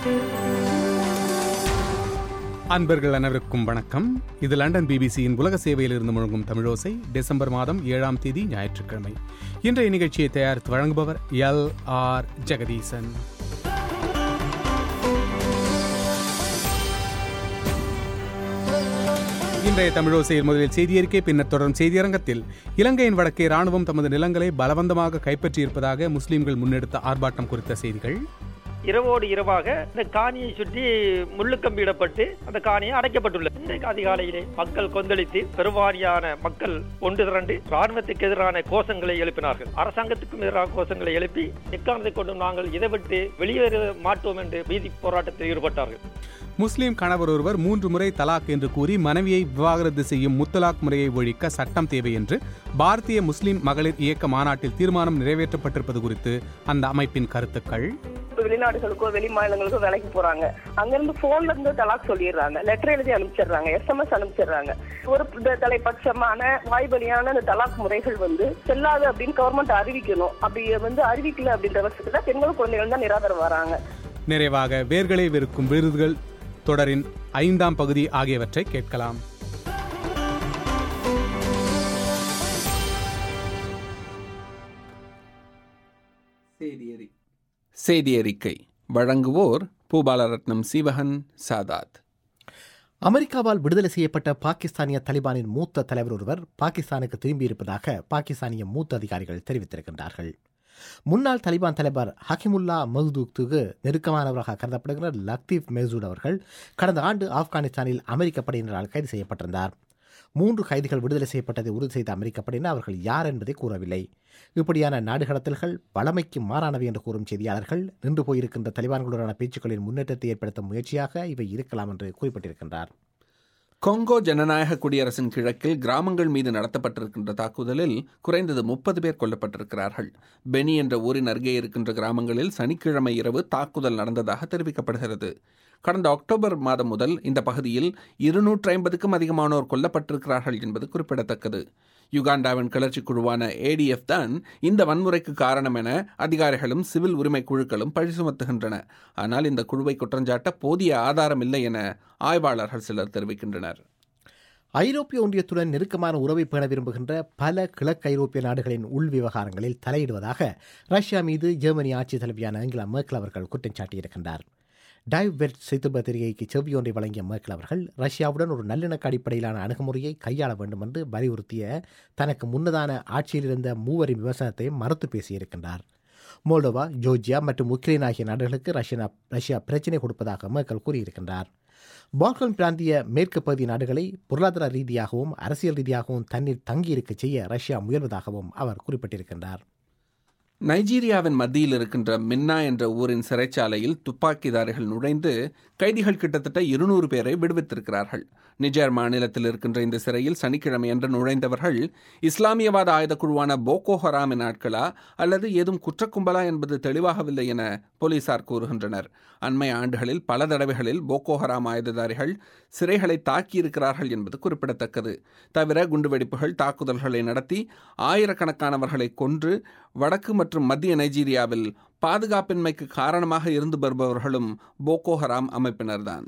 அன்பர்கள் அனைவருக்கும் வணக்கம் இது லண்டன் பிபிசியின் உலக சேவையில் இருந்து முழங்கும் தமிழோசை டிசம்பர் மாதம் ஏழாம் தேதி ஞாயிற்றுக்கிழமை இன்றைய நிகழ்ச்சியை தயாரித்து வழங்குபவர் எல் ஆர் ஜெகதீசன் இன்றைய தமிழோசையில் முதலில் செய்தியறிக்கை பின்னர் தொடரும் செய்தியரங்கத்தில் இலங்கையின் வடக்கே ராணுவம் தமது நிலங்களை பலவந்தமாக கைப்பற்றியிருப்பதாக முஸ்லிம்கள் முன்னெடுத்த ஆர்ப்பாட்டம் குறித்த செய்திகள் இரவோடு இரவாக இந்த காணியை சுற்றி முள்ளுக்கம்பியிடப்பட்டு அந்த காணியை அடைக்கப்பட்டுள்ளது இன்றைக்கு அதிகாலையிலே மக்கள் கொந்தளித்து பெருவாரியான மக்கள் ஒன்று திரண்டு ராணுவத்துக்கு எதிரான கோஷங்களை எழுப்பினார்கள் அரசாங்கத்துக்கும் எதிரான கோஷங்களை எழுப்பி எக்காரணத்தை கொண்டும் நாங்கள் இதை விட்டு வெளியேற மாட்டோம் என்று வீதி போராட்டத்தில் ஈடுபட்டார்கள் முஸ்லிம் கணவர் ஒருவர் மூன்று முறை தலாக் என்று கூறி மனைவியை விவாகரத்து செய்யும் முத்தலாக் முறையை ஒழிக்க சட்டம் தேவை என்று பாரதிய முஸ்லிம் மகளிர் இயக்க மாநாட்டில் தீர்மானம் நிறைவேற்றப்பட்டிருப்பது குறித்து அந்த அமைப்பின் கருத்துக்கள் வெளிநாடுகளுக்கோ வெளி மாநிலங்களுக்கோ வேலைக்கு போறாங்க அங்கிருந்து போன்ல இருந்து தலாக் சொல்லிடுறாங்க லெட்டர் எழுதி அனுப்பிச்சிடுறாங்க எஸ்எம்எஸ் அனுப்பிச்சிடுறாங்க ஒரு த- தலைப்பட்சமான வாய்வழியான அந்த தலாக் முறைகள் வந்து செல்லாது அப்படின்னு கவர்மெண்ட் அறிவிக்கணும் அப்படி வந்து அறிவிக்கல அப்படின்ற பட்சத்துல பெண்கள் குழந்தைகள் தான் நிராதரவு வராங்க நிறைவாக வேர்களை வெறுக்கும் விருதுகள் தொடரின் ஐந்தாம் பகுதி ஆகியவற்றை கேட்கலாம் செய்தியறி செய்தி அறிக்கை வழங்குவோர் பூபாலரத்னம் சீவகன் சாதாத் அமெரிக்காவால் விடுதலை செய்யப்பட்ட பாகிஸ்தானிய தலிபானின் மூத்த தலைவர் ஒருவர் பாகிஸ்தானுக்கு திரும்பியிருப்பதாக பாகிஸ்தானிய மூத்த அதிகாரிகள் தெரிவித்திருக்கின்றார்கள் முன்னாள் தலிபான் தலைவர் ஹக்கிமுல்லா மஹ்தூத்துக்கு நெருக்கமானவராக கருதப்படுகிற லக்தீப் மெசூட் அவர்கள் கடந்த ஆண்டு ஆப்கானிஸ்தானில் அமெரிக்க படையினரால் கைது செய்யப்பட்டிருந்தார் மூன்று கைதிகள் விடுதலை செய்யப்பட்டதை உறுதி செய்த அமெரிக்க படையினர் அவர்கள் யார் என்பதை கூறவில்லை இப்படியான நாடு கடத்தல்கள் வளமைக்கு மாறானவை என்று கூறும் செய்தியாளர்கள் நின்று போயிருக்கின்ற தலிபான்களுடனான பேச்சுக்களின் முன்னேற்றத்தை ஏற்படுத்தும் முயற்சியாக இவை இருக்கலாம் என்று குறிப்பிட்டிருக்கின்றார் கொங்கோ ஜனநாயக குடியரசின் கிழக்கில் கிராமங்கள் மீது நடத்தப்பட்டிருக்கின்ற தாக்குதலில் குறைந்தது முப்பது பேர் கொல்லப்பட்டிருக்கிறார்கள் பெனி என்ற ஊரின் அருகே இருக்கின்ற கிராமங்களில் சனிக்கிழமை இரவு தாக்குதல் நடந்ததாக தெரிவிக்கப்படுகிறது கடந்த அக்டோபர் மாதம் முதல் இந்த பகுதியில் இருநூற்றி ஐம்பதுக்கும் அதிகமானோர் கொல்லப்பட்டிருக்கிறார்கள் என்பது குறிப்பிடத்தக்கது யுகாண்டாவின் கிளர்ச்சி குழுவான ஏடிஎஃப் தான் இந்த வன்முறைக்கு காரணம் என அதிகாரிகளும் சிவில் உரிமை குழுக்களும் பழி சுமத்துகின்றன ஆனால் இந்த குழுவை குற்றஞ்சாட்ட போதிய ஆதாரம் இல்லை என ஆய்வாளர்கள் சிலர் தெரிவிக்கின்றனர் ஐரோப்பிய ஒன்றியத்துடன் நெருக்கமான உறவை பேண விரும்புகின்ற பல கிழக்கு ஐரோப்பிய நாடுகளின் உள் விவகாரங்களில் தலையிடுவதாக ரஷ்யா மீது ஜெர்மனி ஆட்சி தலைவியான ஆங்கிலா மேர்க்கல் அவர்கள் குற்றம் சாட்டியிருக்கின்றார் டைவ் வெட் செய்தி பத்திரிகைக்கு செவ்வி ஒன்றை வழங்கிய மேர்க்கல் அவர்கள் ரஷ்யாவுடன் ஒரு நல்லிணக்க அடிப்படையிலான அணுகுமுறையை கையாள வேண்டும் என்று வலியுறுத்திய தனக்கு முன்னதான ஆட்சியில் இருந்த மூவரின் விமர்சனத்தை மறுத்து பேசியிருக்கின்றார் மோல்டோவா ஜோர்ஜியா மற்றும் உக்ரைன் ஆகிய நாடுகளுக்கு ரஷ்யா ரஷ்யா பிரச்சினை கொடுப்பதாக மேர்க்கல் கூறியிருக்கின்றார் பால்கன் பிராந்திய மேற்கு பகுதி நாடுகளை பொருளாதார ரீதியாகவும் அரசியல் ரீதியாகவும் தண்ணீர் தங்கியிருக்க செய்ய ரஷ்யா முயல்வதாகவும் அவர் குறிப்பிட்டிருக்கின்றார் நைஜீரியாவின் மத்தியில் இருக்கின்ற மின்னா என்ற ஊரின் சிறைச்சாலையில் துப்பாக்கிதாரிகள் நுழைந்து கைதிகள் கிட்டத்தட்ட இருநூறு பேரை விடுவித்திருக்கிறார்கள் நிஜர் மாநிலத்தில் இருக்கின்ற இந்த சிறையில் சனிக்கிழமை அன்று நுழைந்தவர்கள் இஸ்லாமியவாத ஆயுத குழுவான போகோ ஹராமின் ஆட்களா அல்லது ஏதும் குற்றக்கும்பலா என்பது தெளிவாகவில்லை என போலீசார் கூறுகின்றனர் அண்மை ஆண்டுகளில் பல தடவைகளில் போகோ ஹராம் ஆயுததாரிகள் சிறைகளை தாக்கியிருக்கிறார்கள் என்பது குறிப்பிடத்தக்கது தவிர குண்டுவெடிப்புகள் தாக்குதல்களை நடத்தி ஆயிரக்கணக்கானவர்களை கொன்று வடக்கு மற்றும் மத்திய நைஜீரியாவில் பாதுகாப்பின்மைக்கு காரணமாக இருந்து வருபவர்களும் போகோ ஹராம் அமைப்பினர்தான்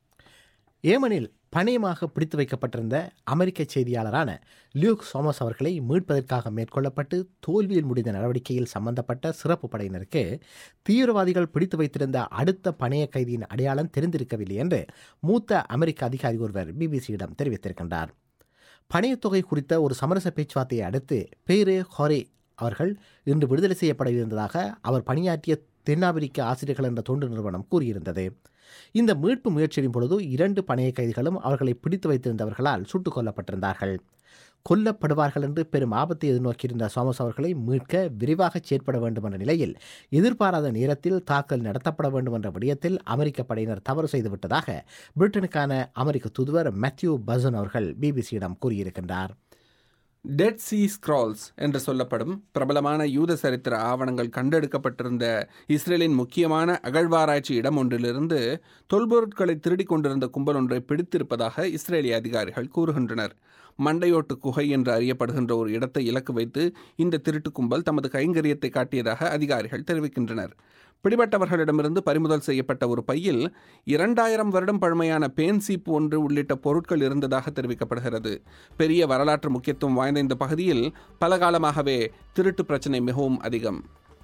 ஏமனில் பணயமாக பிடித்து வைக்கப்பட்டிருந்த அமெரிக்க செய்தியாளரான லியூக் சோமஸ் அவர்களை மீட்பதற்காக மேற்கொள்ளப்பட்டு தோல்வியில் முடிந்த நடவடிக்கையில் சம்பந்தப்பட்ட சிறப்பு படையினருக்கு தீவிரவாதிகள் பிடித்து வைத்திருந்த அடுத்த பணைய கைதியின் அடையாளம் தெரிந்திருக்கவில்லை என்று மூத்த அமெரிக்க அதிகாரி ஒருவர் பிபிசியிடம் தெரிவித்திருக்கின்றார் பணையத்தொகை குறித்த ஒரு சமரச பேச்சுவார்த்தையை அடுத்து பேரே ஹொரே அவர்கள் இன்று விடுதலை செய்யப்பட இருந்ததாக அவர் பணியாற்றிய தென்னாப்பிரிக்க ஆசிரியர்கள் என்ற தொண்டு நிறுவனம் கூறியிருந்தது இந்த மீட்பு முயற்சியின் பொழுது இரண்டு பணைய கைதிகளும் அவர்களை பிடித்து வைத்திருந்தவர்களால் சுட்டுக் கொல்லப்பட்டிருந்தார்கள் கொல்லப்படுவார்கள் என்று பெரும் ஆபத்தை எதிர்நோக்கியிருந்த சோமஸ் அவர்களை மீட்க விரைவாக செயற்பட வேண்டும் என்ற நிலையில் எதிர்பாராத நேரத்தில் தாக்கல் நடத்தப்பட வேண்டும் என்ற விடயத்தில் அமெரிக்க படையினர் தவறு செய்துவிட்டதாக பிரிட்டனுக்கான அமெரிக்க தூதுவர் மேத்யூ பசன் அவர்கள் பிபிசியிடம் கூறியிருக்கின்றார் டெட் சி ஸ்க்ரால்ஸ் என்று சொல்லப்படும் பிரபலமான யூத சரித்திர ஆவணங்கள் கண்டெடுக்கப்பட்டிருந்த இஸ்ரேலின் முக்கியமான அகழ்வாராய்ச்சி இடம் ஒன்றிலிருந்து தொல்பொருட்களை திருடிக் கொண்டிருந்த கும்பல் ஒன்றை பிடித்திருப்பதாக இஸ்ரேலிய அதிகாரிகள் கூறுகின்றனர் மண்டையோட்டு குகை என்று அறியப்படுகின்ற ஒரு இடத்தை இலக்கு வைத்து இந்த திருட்டு கும்பல் தமது கைங்கரியத்தை காட்டியதாக அதிகாரிகள் தெரிவிக்கின்றனர் பிடிபட்டவர்களிடமிருந்து பறிமுதல் செய்யப்பட்ட ஒரு பையில் இரண்டாயிரம் வருடம் பழமையான பேன் சீப்பு ஒன்று உள்ளிட்ட பொருட்கள் இருந்ததாக தெரிவிக்கப்படுகிறது பெரிய வரலாற்று முக்கியத்துவம் வாய்ந்த இந்த பகுதியில் பல காலமாகவே திருட்டு பிரச்சனை மிகவும் அதிகம்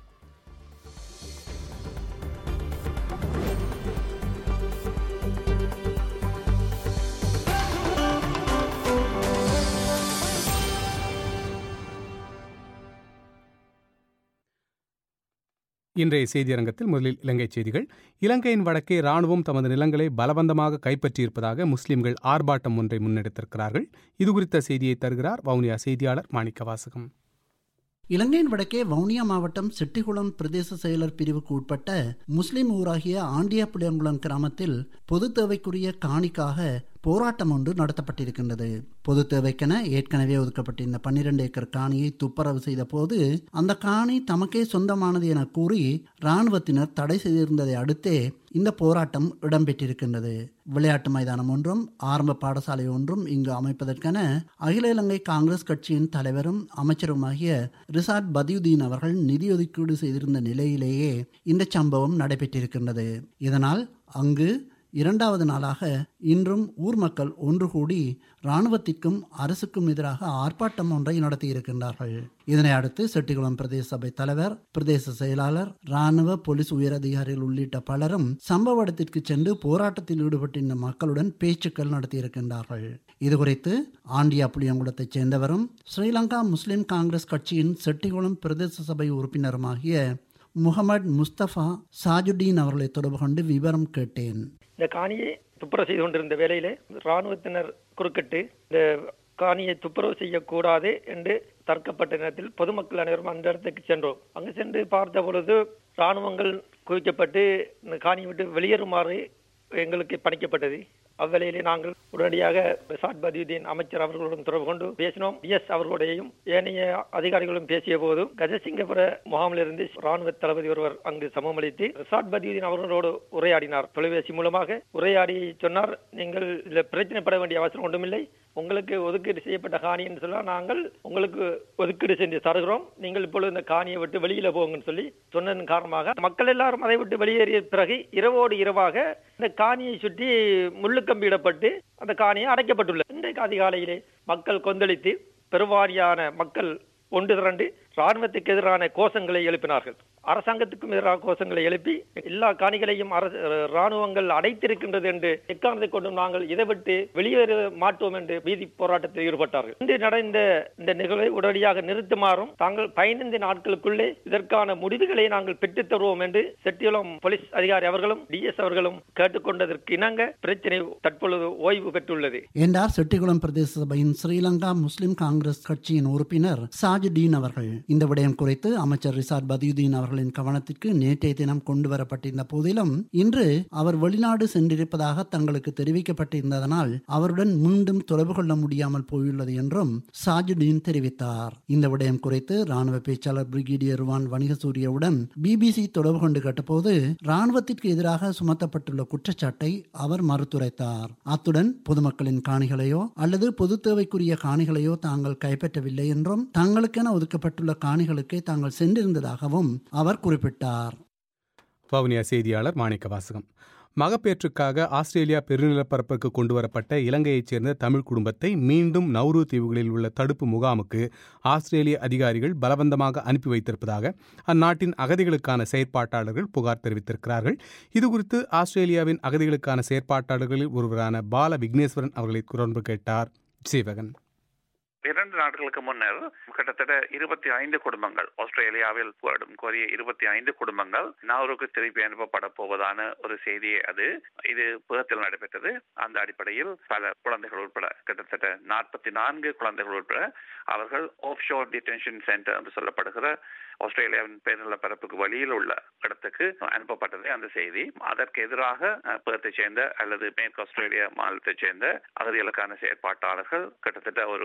இன்றைய செய்தியரங்கத்தில் முதலில் இலங்கை செய்திகள் இலங்கையின் வடக்கே ராணுவம் தமது நிலங்களை பலவந்தமாக கைப்பற்றியிருப்பதாக முஸ்லிம்கள் ஆர்ப்பாட்டம் ஒன்றை முன்னெடுத்திருக்கிறார்கள் இதுகுறித்த செய்தியை தருகிறார் வவுனியா செய்தியாளர் மாணிக்க வாசகம் இலங்கையின் வடக்கே வவுனியா மாவட்டம் செட்டிகுளம் பிரதேச செயலர் பிரிவுக்கு உட்பட்ட முஸ்லிம் ஊராகிய ஆண்டியாப்புளியங்குளம் கிராமத்தில் பொது தேவைக்குரிய காணிக்காக போராட்டம் ஒன்று நடத்தப்பட்டிருக்கின்றது பொது தேவைக்கென ஏற்கனவே ஒதுக்கப்பட்டிருந்த பன்னிரண்டு ஏக்கர் காணியை துப்புரவு செய்த போது அந்த காணி தமக்கே சொந்தமானது என கூறி இராணுவத்தினர் தடை செய்திருந்ததை அடுத்தே இந்த போராட்டம் இடம்பெற்றிருக்கின்றது விளையாட்டு மைதானம் ஒன்றும் ஆரம்ப பாடசாலை ஒன்றும் இங்கு அமைப்பதற்கென அகில இலங்கை காங்கிரஸ் கட்சியின் தலைவரும் அமைச்சருமாகிய ரிசார்ட் பதியுதீன் அவர்கள் நிதி ஒதுக்கீடு செய்திருந்த நிலையிலேயே இந்த சம்பவம் நடைபெற்றிருக்கின்றது இதனால் அங்கு இரண்டாவது நாளாக இன்றும் ஊர் மக்கள் ஒன்று கூடி இராணுவத்திற்கும் அரசுக்கும் எதிராக ஆர்ப்பாட்டம் ஒன்றை நடத்தியிருக்கின்றார்கள் இதனை அடுத்து செட்டிகுளம் பிரதேச சபை தலைவர் பிரதேச செயலாளர் இராணுவ போலீஸ் உயரதிகாரிகள் உள்ளிட்ட பலரும் சம்பவ இடத்திற்கு சென்று போராட்டத்தில் ஈடுபட்டிருந்த மக்களுடன் பேச்சுக்கள் நடத்தியிருக்கின்றார்கள் இதுகுறித்து ஆண்டியா புளியங்குளத்தைச் சேர்ந்தவரும் ஸ்ரீலங்கா முஸ்லிம் காங்கிரஸ் கட்சியின் செட்டிகுளம் பிரதேச சபை உறுப்பினருமாகிய முகமது முஸ்தபா சாஜுடீன் அவர்களை தொடர்பு கொண்டு விவரம் கேட்டேன் இந்த காணியை துப்புரவு செய்து கொண்டிருந்த வேளையிலே இராணுவத்தினர் குறுக்கிட்டு இந்த காணியை துப்புரவு செய்யக்கூடாது என்று தர்க்கப்பட்ட நேரத்தில் பொதுமக்கள் அனைவரும் அந்த இடத்துக்கு சென்றோம் அங்கு சென்று பார்த்த பொழுது இராணுவங்கள் குவிக்கப்பட்டு இந்த காணியை விட்டு வெளியேறுமாறு எங்களுக்கு பணிக்கப்பட்டது அவ்வேளையிலே நாங்கள் உடனடியாக ரிசார்ட் பதியுதீன் அமைச்சர் அவர்களுடன் தொடர்பு கொண்டு பேசினோம் எஸ் அவர்களுடையும் ஏனைய அதிகாரிகளும் பேசிய போதும் கஜசிங்கபுர முகாமிலிருந்து ராணுவ தளபதி ஒருவர் அங்கு சமமளித்து ரிசார்ட் பதியுதீன் அவர்களோடு உரையாடினார் தொலைபேசி மூலமாக உரையாடி சொன்னார் நீங்கள் இதில் பிரச்சனைப்பட வேண்டிய அவசரம் ஒன்றுமில்லை உங்களுக்கு ஒதுக்கீடு செய்யப்பட்ட காணி என்று சொன்னால் நாங்கள் உங்களுக்கு ஒதுக்கீடு செஞ்சு தருகிறோம் நீங்கள் இப்பொழுது இந்த காணியை விட்டு வெளியில போங்கன்னு சொல்லி சொன்னதன் காரணமாக மக்கள் எல்லாரும் அதை விட்டு வெளியேறிய பிறகு இரவோடு இரவாக இந்த காணியை சுற்றி முள்ளுக்கம்பியிடப்பட்டு அந்த காணியை அடைக்கப்பட்டுள்ளது இன்றைக்கு அதிகாலையிலே மக்கள் கொந்தளித்து பெருவாரியான மக்கள் ஒன்று திரண்டு ராணுவத்துக்கு எதிரான கோஷங்களை எழுப்பினார்கள் அரசாங்கத்துக்கும் எதிரான கோஷங்களை எழுப்பி எல்லா காணிகளையும் அரசு ராணுவங்கள் அடைத்திருக்கின்றது என்று எக்காரணத்தை கொண்டும் நாங்கள் இதை விட்டு வெளியேற மாட்டோம் என்று வீதி போராட்டத்தில் ஈடுபட்டார்கள் இன்று நடந்த இந்த நிகழ்வை உடனடியாக நிறுத்துமாறும் தாங்கள் பதினைந்து நாட்களுக்குள்ளே இதற்கான முடிவுகளை நாங்கள் பெற்றுத் தருவோம் என்று செட்டியுளம் போலீஸ் அதிகாரி அவர்களும் டிஎஸ் அவர்களும் கேட்டுக்கொண்டதற்கு இணங்க பிரச்சனை தற்பொழுது ஓய்வு பெற்றுள்ளது என்றார் செட்டிகுளம் பிரதேச சபையின் ஸ்ரீலங்கா முஸ்லிம் காங்கிரஸ் கட்சியின் உறுப்பினர் சாஜுடீன் அவர்கள் இந்த விடயம் குறித்து அமைச்சர் ரிசார்ட் பதியுதீன் அவர்களின் கவனத்திற்கு நேற்றைய தினம் கொண்டு வரப்பட்டிருந்த போதிலும் இன்று அவர் வெளிநாடு சென்றிருப்பதாக தங்களுக்கு தெரிவிக்கப்பட்டிருந்ததனால் அவருடன் மீண்டும் தொடர்பு கொள்ள முடியாமல் போயுள்ளது என்றும் சாஜுடீன் தெரிவித்தார் இந்த விடயம் குறித்து ராணுவ பேச்சாளர் பிரிகேடியர் ருவான் வணிகசூரியவுடன் பிபிசி தொடர்பு கொண்டு கேட்டபோது ராணுவத்திற்கு எதிராக சுமத்தப்பட்டுள்ள குற்றச்சாட்டை அவர் மறுத்துரைத்தார் அத்துடன் பொதுமக்களின் காணிகளையோ அல்லது பொது தேவைக்குரிய காணிகளையோ தாங்கள் கைப்பற்றவில்லை என்றும் தங்களுக்கென ஒதுக்கப்பட்டுள்ள காணிகளுக்கே தாங்கள் சென்றிருந்ததாகவும் அவர் குறிப்பிட்டார் வவுனியா செய்தியாளர் மாணிக்க வாசகம் மகப்பேற்றுக்காக ஆஸ்திரேலியா பெருநிலப்பரப்புக்கு கொண்டுவரப்பட்ட இலங்கையைச் சேர்ந்த தமிழ் குடும்பத்தை மீண்டும் நௌரு தீவுகளில் உள்ள தடுப்பு முகாமுக்கு ஆஸ்திரேலிய அதிகாரிகள் பலவந்தமாக அனுப்பி வைத்திருப்பதாக அந்நாட்டின் அகதிகளுக்கான செயற்பாட்டாளர்கள் புகார் தெரிவித்திருக்கிறார்கள் இதுகுறித்து ஆஸ்திரேலியாவின் அகதிகளுக்கான செயற்பாட்டாளர்களில் ஒருவரான பால விக்னேஸ்வரன் அவர்களை தொடர்பு கேட்டார் சீவகன் இரண்டு நாட்களுக்கு முன்னர் கிட்டத்தட்ட இருபத்தி ஐந்து குடும்பங்கள் ஆஸ்திரேலியாவில் போடும் கோரிய இருபத்தி ஐந்து குடும்பங்கள் நாவருக்கு திருப்பி அனுப்பப்பட போவதான ஒரு செய்தி அது இது புதத்தில் நடைபெற்றது அந்த அடிப்படையில் பல குழந்தைகள் உட்பட கிட்டத்தட்ட நாற்பத்தி நான்கு குழந்தைகள் உட்பட அவர்கள் ஆஃப் ஷோர் டிடென்ஷன் சென்டர் என்று சொல்லப்படுகிற ஆஸ்திரேலியாவின் பேரில் பரப்புக்கு வழியில் உள்ள இடத்துக்கு அனுப்பப்பட்டது அந்த செய்தி அதற்கு எதிராக பேர்த்தை சேர்ந்த அல்லது மேற்கு ஆஸ்திரேலியா மாநிலத்தைச் சேர்ந்த அகதிகளுக்கான செயற்பாட்டாளர்கள் கிட்டத்தட்ட ஒரு போராட்டம்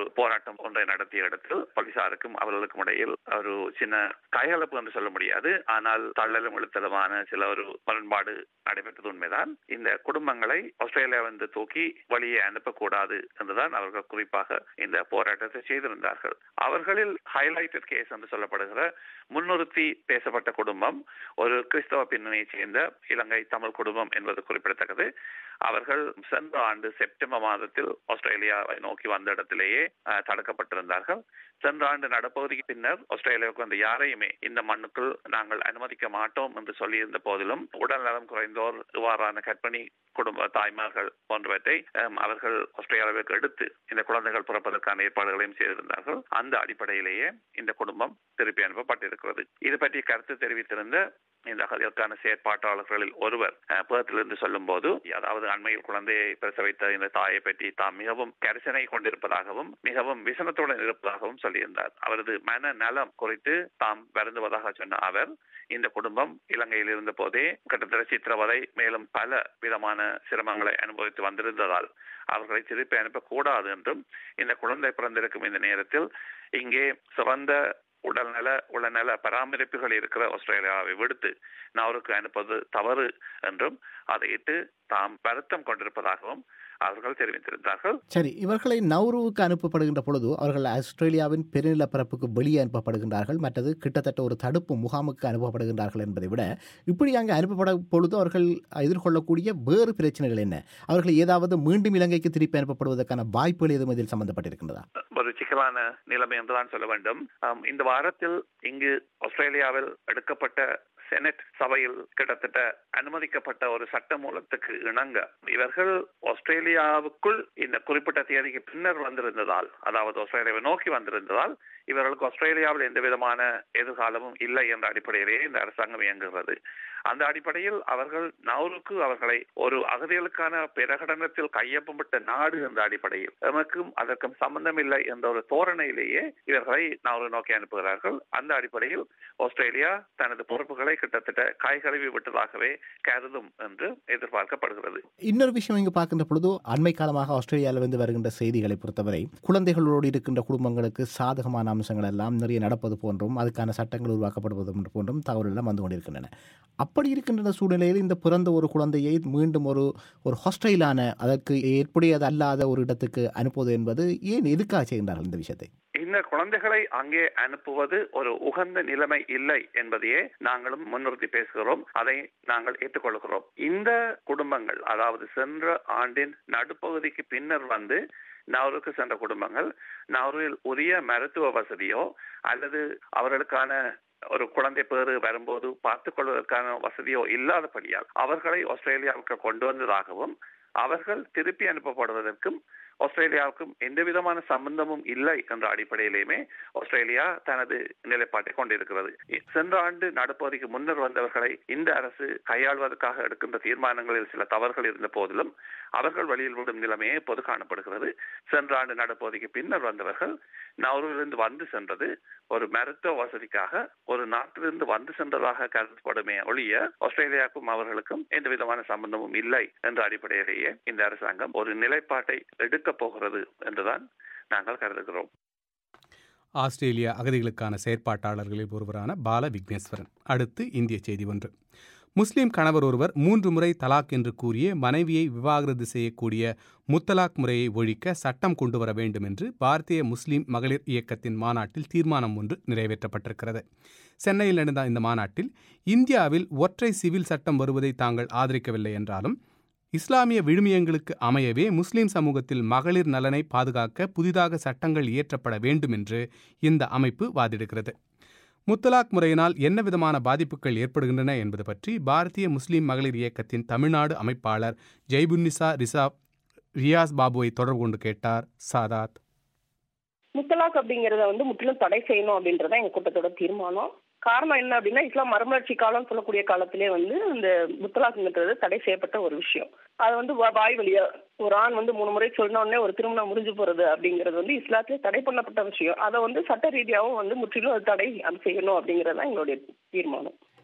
போராட்டம் ஒன்றை நடத்திய இடத்தில் போலீசாருக்கும் அவர்களுக்கும் இடையில் ஒரு சின்ன கைகலப்பு என்று சொல்ல முடியாது ஆனால் தள்ளலும் இழுத்தலுமான சில ஒரு முரண்பாடு நடைபெற்றது உண்மைதான் இந்த குடும்பங்களை ஆஸ்திரேலியா வந்து தூக்கி வழியே அனுப்பக்கூடாது என்றுதான் அவர்கள் குறிப்பாக இந்த போராட்டத்தை செய்திருந்தார்கள் அவர்களில் ஹைலைட்டட் கேஸ் என்று சொல்லப்படுகிற முன்னிறுத்தி பேசப்பட்ட குடும்பம் ஒரு கிறிஸ்தவ பின்னணியைச் சேர்ந்த இலங்கை தமிழ் குடும்பம் என்பது குறிப்பிடத்தக்கது அவர்கள் சென்ற ஆண்டு செப்டம்பர் மாதத்தில் ஆஸ்திரேலியாவை நோக்கி வந்த இடத்திலேயே அஹ், தடுக்கப்பட்டிருந்தார்கள் சென்ற ஆண்டு நடப்பகுதிக்கு பின்னர் ஆஸ்திரேலியாவுக்கு வந்த யாரையுமே இந்த மண்ணுக்குள் நாங்கள் அனுமதிக்க மாட்டோம் என்று சொல்லியிருந்த போதிலும் உடல் நலம் குறைந்தோர் இவ்வாறான கர்ப்பிணி குடும்ப தாய்மார்கள் போன்றவற்றை அஹ், அவர்கள் ஆஸ்திரேலியாவுக்கு எடுத்து இந்த குழந்தைகள் பிறப்பதற்கான ஏற்பாடுகளையும் செய்திருந்தார்கள் அந்த அடிப்படையிலேயே இந்த குடும்பம் திருப்பி அனுப்பப்பட்டிருக்கிறது இது பற்றி கருத்து தெரிவித்திருந்த இந்த அதற்கான செயற்பாட்டாளர்களில் ஒருவர் அஹ், பேர்த்திலிருந்து சொல்லும் போது அதாவது அண்மையில் குழந்தையை பிரசவித்த இந்த தாயை பற்றி தாம் மிகவும் கரிசனை கொண்டிருப்பதாகவும் மிகவும் விசனத்துடன் இருப்பதாகவும் சொல்லியிருந்தார் அவரது மன நலம் குறித்து தாம் வருந்துவதாக சொன்ன அவர் இந்த குடும்பம் இலங்கையில் இருந்த போதே கிட்டத்தட்ட சித்திரவதை மேலும் பல விதமான சிரமங்களை அனுபவித்து வந்திருந்ததால் அவர்களை திருப்பி அனுப்பக்கூடாது என்றும் இந்த குழந்தை பிறந்திருக்கும் இந்த நேரத்தில் இங்கே சிறந்த உடல்நல உளநல பராமரிப்புகள் இருக்கிற ஆஸ்திரேலியாவை விடுத்து நவருக்கு அனுப்பது தவறு என்றும் அதையிட்டு தாம் வருத்தம் கொண்டிருப்பதாகவும் அவர்கள் தெரிவித்திருந்தார்கள் சரி இவர்களை நௌருவுக்கு அனுப்பப்படுகின்ற பொழுது அவர்கள் ஆஸ்திரேலியாவின் பெருநிலப்பரப்புக்கு வெளியே அனுப்பப்படுகின்றார்கள் மற்றது கிட்டத்தட்ட ஒரு தடுப்பு முகாமுக்கு அனுப்பப்படுகின்றார்கள் என்பதை விட இப்படி அங்கே அனுப்பப்படும் பொழுது அவர்கள் எதிர்கொள்ளக்கூடிய வேறு பிரச்சனைகள் என்ன அவர்கள் ஏதாவது மீண்டும் இலங்கைக்கு திருப்பி அனுப்பப்படுவதற்கான வாய்ப்புகள் எதுவும் இதில் சம்பந்தப்பட்டிருக்கின்றதா ஒரு சிக்கலான நிலைமை என்றுதான் சொல்ல வேண்டும் ஆம், இந்த வாரத்தில் இங்கு ஆஸ்திரேலியாவில் எடுக்கப்பட்ட செனட் சபையில் கிட்டத்தட்ட அனுமதிக்கப்பட்ட ஒரு சட்ட மூலத்துக்கு இணங்க இவர்கள் ஆஸ்திரேலியாவுக்குள் இந்த குறிப்பிட்ட தேதிக்கு பின்னர் வந்திருந்ததால் அதாவது ஆஸ்திரேலியாவை நோக்கி வந்திருந்ததால் இவர்களுக்கு ஆஸ்திரேலியாவில் எந்த விதமான எதிர்காலமும் இல்லை என்ற அடிப்படையிலேயே இந்த அரசாங்கம் இயங்குகிறது அந்த அடிப்படையில் அவர்கள் நவருக்கு அவர்களை ஒரு அகதிகளுக்கான பிரகடனத்தில் கையொப்பமிட்ட நாடு என்ற அடிப்படையில் எமக்கும் அதற்கும் சம்பந்தம் இல்லை என்ற ஒரு தோரணையிலேயே இவர்களை நவரு நோக்கி அனுப்புகிறார்கள் அந்த அடிப்படையில் ஆஸ்திரேலியா தனது பொறுப்புகளை கிட்டத்தட்ட காய் கழுவி விட்டதாகவே கருதும் என்று எதிர்பார்க்கப்படுகிறது இன்னொரு விஷயம் இங்கு பார்க்கின்ற பொழுது அண்மை காலமாக ஆஸ்திரேலியாவிலிருந்து வருகின்ற செய்திகளை பொறுத்தவரை குழந்தைகளோடு இருக்கின்ற குடும்பங்களுக்கு சாதகமான அம்சங்கள் எல்லாம் நிறைய நடப்பது போன்றும் அதுக்கான சட்டங்கள் உருவாக்கப்படுவது போன்றும் தகவல் எல்லாம் வந்து கொண்டிருக்கின்றன அப்படி இருக்கின்ற சூழ்நிலையில் இந்த பிறந்த ஒரு குழந்தையை மீண்டும் ஒரு ஒரு ஹாஸ்டைலான அதற்கு ஏற்புடையது அல்லாத ஒரு இடத்துக்கு அனுப்புவது என்பது ஏன் எதுக்காக செய்கின்றார்கள் இந்த விஷயத்தை இந்த குழந்தைகளை அங்கே அனுப்புவது ஒரு உகந்த நிலைமை இல்லை என்பதையே நாங்களும் முன்னிறுத்தி பேசுகிறோம் அதை நாங்கள் ஏற்றுக்கொள்கிறோம் இந்த குடும்பங்கள் அதாவது சென்ற ஆண்டின் நடுப்பகுதிக்கு பின்னர் வந்து நவருக்கு சென்ற குடும்பங்கள் நவரில் உரிய மருத்துவ வசதியோ அல்லது அவர்களுக்கான ஒரு குழந்தை பேறு வரும்போது பார்த்துக் கொள்வதற்கான வசதியோ இல்லாதபடியால் அவர்களை ஆஸ்திரேலியாவுக்கு கொண்டு வந்ததாகவும் அவர்கள் திருப்பி அனுப்பப்படுவதற்கும் ஆஸ்திரேலியாவுக்கும் எந்த விதமான சம்பந்தமும் இல்லை என்ற அடிப்படையிலேயுமே ஆஸ்திரேலியா தனது நிலைப்பாட்டை கொண்டிருக்கிறது சென்ற ஆண்டு நடுப்பகுதிக்கு முன்னர் வந்தவர்களை இந்த அரசு கையாள்வதற்காக எடுக்கின்ற தீர்மானங்களில் சில தவறுகள் இருந்த போதிலும் அவர்கள் வழியில் விடும் நிலைமையே பொது காணப்படுகிறது சென்ற ஆண்டு நடுப்பகுதிக்கு பின்னர் வந்தவர்கள் நவரிலிருந்து வந்து சென்றது ஒரு மருத்துவ வசதிக்காக ஒரு நாட்டிலிருந்து வந்து சென்றதாக கருதப்படுமே ஒழிய ஆஸ்திரேலியாவுக்கும் அவர்களுக்கும் எந்த விதமான சம்பந்தமும் இல்லை என்ற அடிப்படையிலேயே இந்த அரசாங்கம் ஒரு நிலைப்பாட்டை எடுக்கப் போகிறது என்றுதான் நாங்கள் கருதுகிறோம் ஆஸ்திரேலியா அகதிகளுக்கான செயற்பாட்டாளர்களில் ஒருவரான பால விக்னேஸ்வரன் அடுத்து இந்திய செய்தி ஒன்று முஸ்லிம் கணவர் ஒருவர் மூன்று முறை தலாக் என்று கூறிய மனைவியை விவாகரத்து செய்யக்கூடிய முத்தலாக் முறையை ஒழிக்க சட்டம் கொண்டு வர வேண்டும் என்று பாரதிய முஸ்லிம் மகளிர் இயக்கத்தின் மாநாட்டில் தீர்மானம் ஒன்று நிறைவேற்றப்பட்டிருக்கிறது சென்னையில் நடந்த இந்த மாநாட்டில் இந்தியாவில் ஒற்றை சிவில் சட்டம் வருவதை தாங்கள் ஆதரிக்கவில்லை என்றாலும் இஸ்லாமிய விழுமியங்களுக்கு அமையவே முஸ்லிம் சமூகத்தில் மகளிர் நலனை பாதுகாக்க புதிதாக சட்டங்கள் இயற்றப்பட வேண்டும் என்று இந்த அமைப்பு வாதிடுகிறது முத்தலாக் முறையினால் என்ன விதமான பாதிப்புகள் ஏற்படுகின்றன என்பது பற்றி பாரதிய முஸ்லிம் மகளிர் இயக்கத்தின் தமிழ்நாடு அமைப்பாளர் ஜெய்புன்னிசா ரிசா ரியாஸ் பாபுவை தொடர்பு கொண்டு கேட்டார் சாதாத் முத்தலாக் அப்படிங்கறத வந்து முற்றிலும் தடை செய்யணும் அப்படின்றத எங்க கூட்டத்தோட தீர்மானம் காரணம் என்ன அப்படின்னா இஸ்லாம் மறுமலர்ச்சி காலம் சொல்லக்கூடிய காலத்திலே வந்து இந்த முத்தலாக்குங்கிறது தடை செய்யப்பட்ட ஒரு விஷயம் அது வந்து வா- வாய் வழியா ஒரு ஆண் வந்து மூணு முறை சொன்ன உடனே ஒரு திருமணம் முடிஞ்சு போறது அப்படிங்கிறது வந்து இஸ்லாத்திலே தடை பண்ணப்பட்ட விஷயம் அதை வந்து சட்ட ரீதியாகவும் வந்து முற்றிலும் அது தடை அது செய்யணும் அப்படிங்கறது தான் எங்களுடைய தீர்மானம்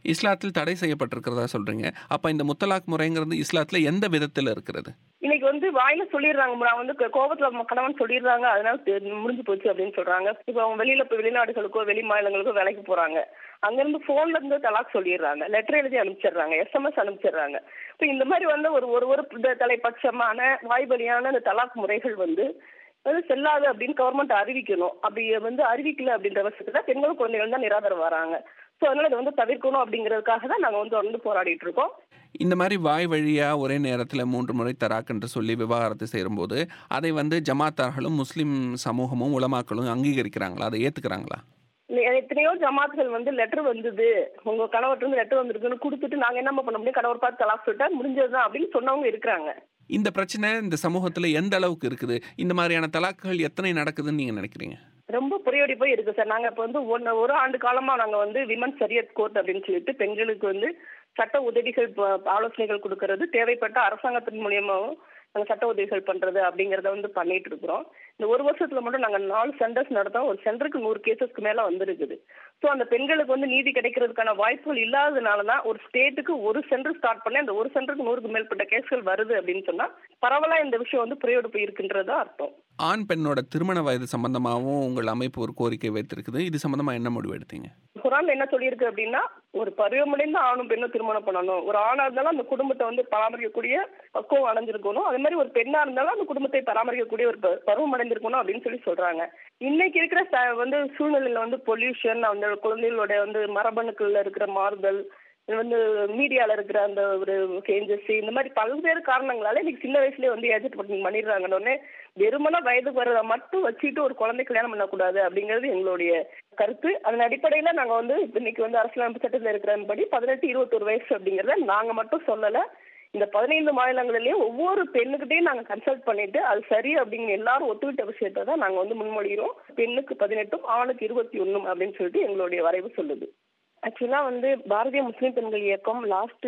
இஸ்லாத்தில் தடை செய்யப்பட்டிருக்கிறதா சொல்றீங்க அப்ப இந்த முத்தலாக் முறைங்கிறது இஸ்லாத்துல எந்த விதத்தில் இருக்கிறது இன்னைக்கு வந்து வாயில சொல்லிடுறாங்க நான் வந்து கோ- கோபத்துல ம- கணவன் சொல்லிடுறாங்க அதனால தெ- முடிஞ்சு போச்சு அப்படின்னு சொல்றாங்க இப்ப அவங்க வெளியில போய் வெளிநாடுகளுக்கோ வெளி மாநிலங்களுக்கோ வேலைக்கு போறாங்க அங்க இருந்து போன்ல இருந்து தலாக் சொல்லிடுறாங்க லெட்டர் எழுதி அனுப்பிச்சிடுறாங்க எஸ்எம்எஸ் அனுப்பிச்சிடுறாங்க இப்ப இந்த மாதிரி வந்து ஒரு ஒரு ஒரு த- தலைப்பட்சமான வாய்வழியான இந்த தலாக் முறைகள் வந்து வந்து செல்லாது அப்படின்னு கவர்மெண்ட் அறிவிக்கணும் அப்படி வந்து அறிவிக்கல அப்படின்ற பட்சத்துல பெண்கள் குழந்தைகள் தான் நிராதரம் வராங்க சோ அதனால இதை வந்து தவிர்க்கணும் அப்படிங்கிறதுக்காக தான் நாங்க வந்து தொடர்ந்து போராடிட்டு இருக்கோம் இந்த மாதிரி வாய் வழியா ஒரே நேரத்தில் மூன்று முறை தராக் என்று சொல்லி விவாகரத்து செய்யும்போது அதை வந்து ஜமாத்தார்களும் முஸ்லிம் சமூகமும் உலமாக்களும் அங்கீகரிக்கிறாங்களா அதை ஏத்துக்கிறாங்களா இல்ல, எத்தனையோ ஜமாத்துகள் வந்து லெட்டர் வந்தது உங்க கணவர்கிட்ட இருந்து லெட்டர் வந்திருக்குன்னு கொடுத்துட்டு நாங்க என்ன பண்ண முடியும் கணவர் பார்த்து தலாக் சொல்லிட்டா முடிஞ்சதுதான் அப்படின்னு சொன்னவங்க இருக்கிறாங்க இந்த பிரச்சனை இந்த சமூகத்துல எந்த அளவுக்கு இருக்குது இந்த மாதிரியான தலாக்குகள் எத்தனை நடக்குதுன்னு நீங்க நினைக்கிறீங்க ரொம்ப புரியோடி போய் இருக்கு சார் நாங்க இப்ப வந்து ஒன்னு ஒரு ஆண்டு காலமா நாங்க வந்து விமன் சரியத் கோர்ட் அப்படின்னு சொல்லிட்டு பெண்களுக்கு வந்து சட்ட உதவிகள் ப- ஆலோசனைகள் கொடுக்கறது தேவைப்பட்ட அரசாங்கத்தின் மூலியமாவும் நாங்க சட்ட உதவிகள் பண்றது அப்படிங்கறத வந்து பண்ணிட்டு இருக்கிறோம் இந்த ஒரு வருஷத்துல மட்டும் நாங்க நாலு சென்டர்ஸ் நடத்தோம் ஒரு சென்டருக்கு நூறு கேசஸ்க்கு மேல வந்திருக்குது சோ அந்த பெண்களுக்கு வந்து நீதி கிடைக்கிறதுக்கான வாய்ப்புகள் இல்லாததுனால தான் ஒரு ஸ்டேட்டுக்கு ஒரு சென்டர் ஸ்டார்ட் பண்ணி அந்த ஒரு சென்டருக்கு நூறுக்கு மேற்பட்ட கேஸ்கள் வருது அப்படின்னு சொன்னா பரவலா இந்த விஷயம் வந்து புரியோடு போய் இருக்குன்றதா அர்த்தம் ஆண் பெண்ணோட திருமண வயது சம்பந்தமாகவும் உங்கள் அமைப்பு ஒரு கோரிக்கை வைத்திருக்குது இது சம்பந்தமா என்ன முடிவு எடுத்தீங்க குரான் என்ன சொல்லியிருக்கு அப்படின்னா ஒரு பருவமடைந்த ஆணும் பெண்ணும் திருமணம் பண்ணணும் ஒரு ஆணா இருந்தாலும் அந்த குடும்பத்தை வந்து பராமரிக்கக்கூடிய பக்குவம் அடைஞ்சிருக்கணும் அதே மாதிரி ஒரு பெண்ணா இருந்தாலும் அந்த குடும்பத்தை பராமரிக்கக்கூடிய ஒரு ப- பருவம் அடைந்திருக்கணும் அப்படின்னு சொல்லி சொல்றாங்க இன்னைக்கு இருக்கிற ச- வந்து சூழ்நிலையில வந்து பொல்யூஷன் அந்த குழந்தைகளோட வந்து மரபணுக்கள்ல இருக்கிற மாறுதல் இது வந்து மீடியால இருக்கிற அந்த ஒரு சேஞ்சஸ் இந்த மாதிரி பல்வேறு காரணங்களால இன்னைக்கு சின்ன வயசுலயே வந்து ஏஜென்ட் பண்ணிடுறாங்கன்னு உடனே வெறுமன வயதுக்கு வரதை மட்டும் வச்சுட்டு ஒரு குழந்தை கல்யாணம் பண்ணக்கூடாது அப்படிங்கிறது எங்களுடைய கருத்து அதன் அடிப்படையில நாங்க வந்து இன்னைக்கு வந்து அரசியலமைப்பு சட்டத்தில் இருக்கிறபடி பதினெட்டு இருபத்தொரு வயசு அப்படிங்கறத நாங்க மட்டும் சொல்லல இந்த பதினைந்து மாநிலங்களிலேயும் ஒவ்வொரு பெண்ணுகிட்டையும் நாங்க கன்சல்ட் பண்ணிட்டு அது சரி அப்படிங்கிற எல்லாரும் ஒத்துக்கிட்ட விஷயத்தை தான் நாங்க வந்து முன்மொழிகிறோம் பெண்ணுக்கு பதினெட்டும் ஆணுக்கு இருபத்தி ஒண்ணும் அப்படின்னு சொல்லிட்டு எங்களுடைய வரைவு சொல்லுது ஆக்சுவலா வந்து பாரதிய முஸ்லிம் பெண்கள் இயக்கம் லாஸ்ட்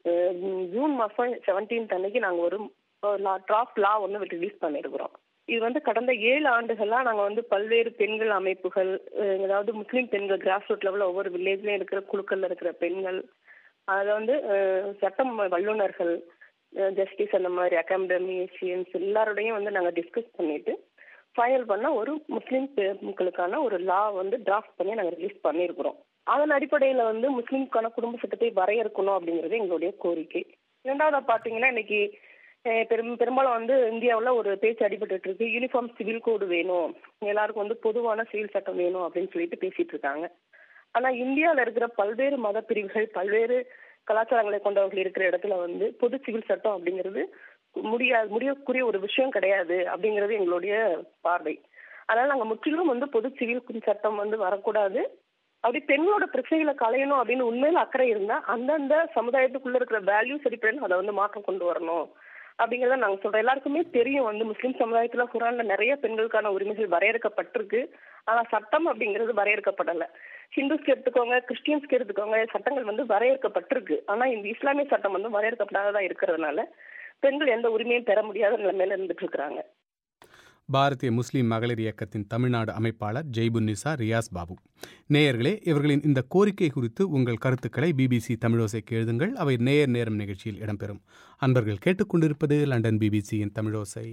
ஜூன் மாசம் செவன்டீன்த் அன்னைக்கு நாங்க ஒரு டிராஃப்ட் லா ஒன்று ரிலீஸ் பண்ணிருக்கிறோம் இது வந்து கடந்த ஏழு ஆண்டுகளா நாங்க வந்து பல்வேறு பெண்கள் அமைப்புகள் அஹ், அதாவது முஸ்லிம் பெண்கள் கிராஸ் ரூட் லெவலில் ஒவ்வொரு வில்லேஜ்லயும் இருக்கிற குழுக்கள்ல இருக்கிற பெண்கள் அதை வந்து அஹ், சட்டம் வல்லுநர்கள் ஜஸ்டிஸ் அந்த மாதிரி அகாடமிஷியன்ஸ் எல்லாரோடையும் வந்து நாங்க டிஸ்கஸ் பண்ணிட்டு ஃபைனல் பண்ண ஒரு முஸ்லீம் பெண்களுக்கான ஒரு லா வந்து டிராஃப்ட் பண்ணி நாங்க ரிலீஸ் பண்ணியிருக்கிறோம் அதன் அடிப்படையில வந்து முஸ்லீம்கான குடும்ப சட்டத்தை வரையறுக்கணும் அப்படிங்கிறது எங்களுடைய கோரிக்கை இரண்டாவதா பாத்தீங்கன்னா இன்னைக்கு அஹ், பெரும் பெரும்பாலும் வந்து இந்தியாவுல ஒரு பேச்சு அடிபட்டு இருக்கு யூனிஃபார்ம் சிவில் கோடு வேணும் எல்லாருக்கும் வந்து பொதுவான சிவில் சட்டம் வேணும் அப்படின்னு சொல்லிட்டு பேசிட்டு இருக்காங்க ஆனா இந்தியால இருக்கிற பல்வேறு மத பிரிவுகள் பல்வேறு கலாச்சாரங்களை கொண்டவர்கள் இருக்கிற இடத்துல வந்து பொது சிவில் சட்டம் அப்படிங்கிறது முடியாது முடியக்கூடிய ஒரு விஷயம் கிடையாது அப்படிங்கிறது எங்களுடைய பார்வை அதனால நாங்க முற்றிலும் வந்து பொது சிவில் சட்டம் வந்து வரக்கூடாது அப்படி பெண்ணோட பிரச்சனைகளை களையணும் அப்படின்னு உண்மையில அக்கறை இருந்தா அந்தந்த சமுதாயத்துக்குள்ள இருக்கிற வேல்யூஸ் அடிப்படையில் அதை வந்து மாற்றம் கொண்டு வரணும் அப்படிங்கறத நாங்க சொல்றோம் எல்லாருக்குமே தெரியும் வந்து முஸ்லிம் சமுதாயத்துல குரான்ல நிறைய பெண்களுக்கான உரிமைகள் வரையறுக்கப்பட்டிருக்கு ஆனா சட்டம் அப்படிங்கிறது வரையறுக்கப்படல ஹிந்துஸ்க்கு எடுத்துக்கோங்க கிறிஸ்டியன்ஸ்க்கு எடுத்துக்கோங்க சட்டங்கள் வந்து வரையறுக்கப்பட்டிருக்கு ஆனா இந்த இஸ்லாமிய சட்டம் வந்து வரையறுக்கப்படாததா இருக்கிறதுனால பெண்கள் எந்த உரிமையும் பெற முடியாத நிலைமையில இருந்துட்டு இருக்கிறாங்க பாரதிய முஸ்லிம் மகளிர் இயக்கத்தின் தமிழ்நாடு அமைப்பாளர் ஜெய்புன்னிசா ரியாஸ் பாபு நேயர்களே இவர்களின் இந்த கோரிக்கை குறித்து உங்கள் கருத்துக்களை பிபிசி தமிழோசைக்கு எழுதுங்கள் அவை நேயர் நேரம் நிகழ்ச்சியில் இடம்பெறும் அன்பர்கள் கேட்டுக்கொண்டிருப்பது லண்டன் பிபிசியின் தமிழோசை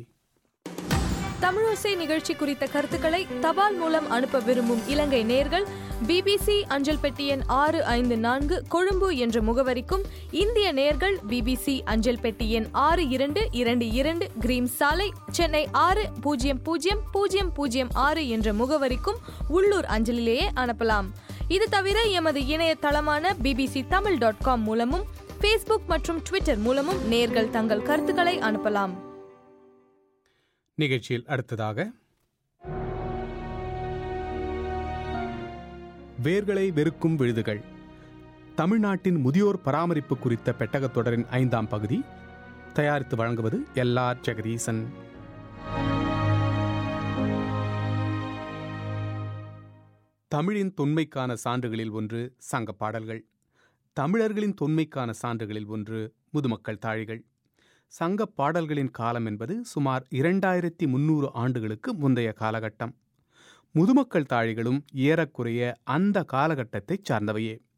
தமிழோசை நிகழ்ச்சி குறித்த கருத்துக்களை தபால் மூலம் அனுப்ப விரும்பும் இலங்கை நேர்கள் பிபிசி அஞ்சல் பெட்டி எண் ஆறு ஐந்து நான்கு கொழும்பு என்ற முகவரிக்கும் இந்திய நேர்கள் பிபிசி அஞ்சல் பெட்டி எண் ஆறு இரண்டு இரண்டு இரண்டு கிரீம் சாலை சென்னை ஆறு பூஜ்ஜியம் பூஜ்ஜியம் பூஜ்ஜியம் பூஜ்ஜியம் ஆறு என்ற முகவரிக்கும் உள்ளூர் அஞ்சலிலேயே அனுப்பலாம் இது தவிர எமது இணையதளமான பிபிசி தமிழ் டாட் காம் மூலமும் ஃபேஸ்புக் மற்றும் ட்விட்டர் மூலமும் நேர்கள் தங்கள் கருத்துக்களை அனுப்பலாம் நிகழ்ச்சியில் அடுத்ததாக வேர்களை வெறுக்கும் விழுதுகள் தமிழ்நாட்டின் முதியோர் பராமரிப்பு குறித்த பெட்டகத் தொடரின் ஐந்தாம் பகுதி தயாரித்து வழங்குவது எல்ஆர் ஜெகதீசன் தமிழின் தொன்மைக்கான சான்றுகளில் ஒன்று சங்க பாடல்கள் தமிழர்களின் தொன்மைக்கான சான்றுகளில் ஒன்று முதுமக்கள் தாழிகள் சங்க பாடல்களின் காலம் என்பது சுமார் இரண்டாயிரத்தி முன்னூறு ஆண்டுகளுக்கு முந்தைய காலகட்டம் முதுமக்கள் தாழிகளும் ஏறக்குறைய அந்த காலகட்டத்தைச் சார்ந்தவையே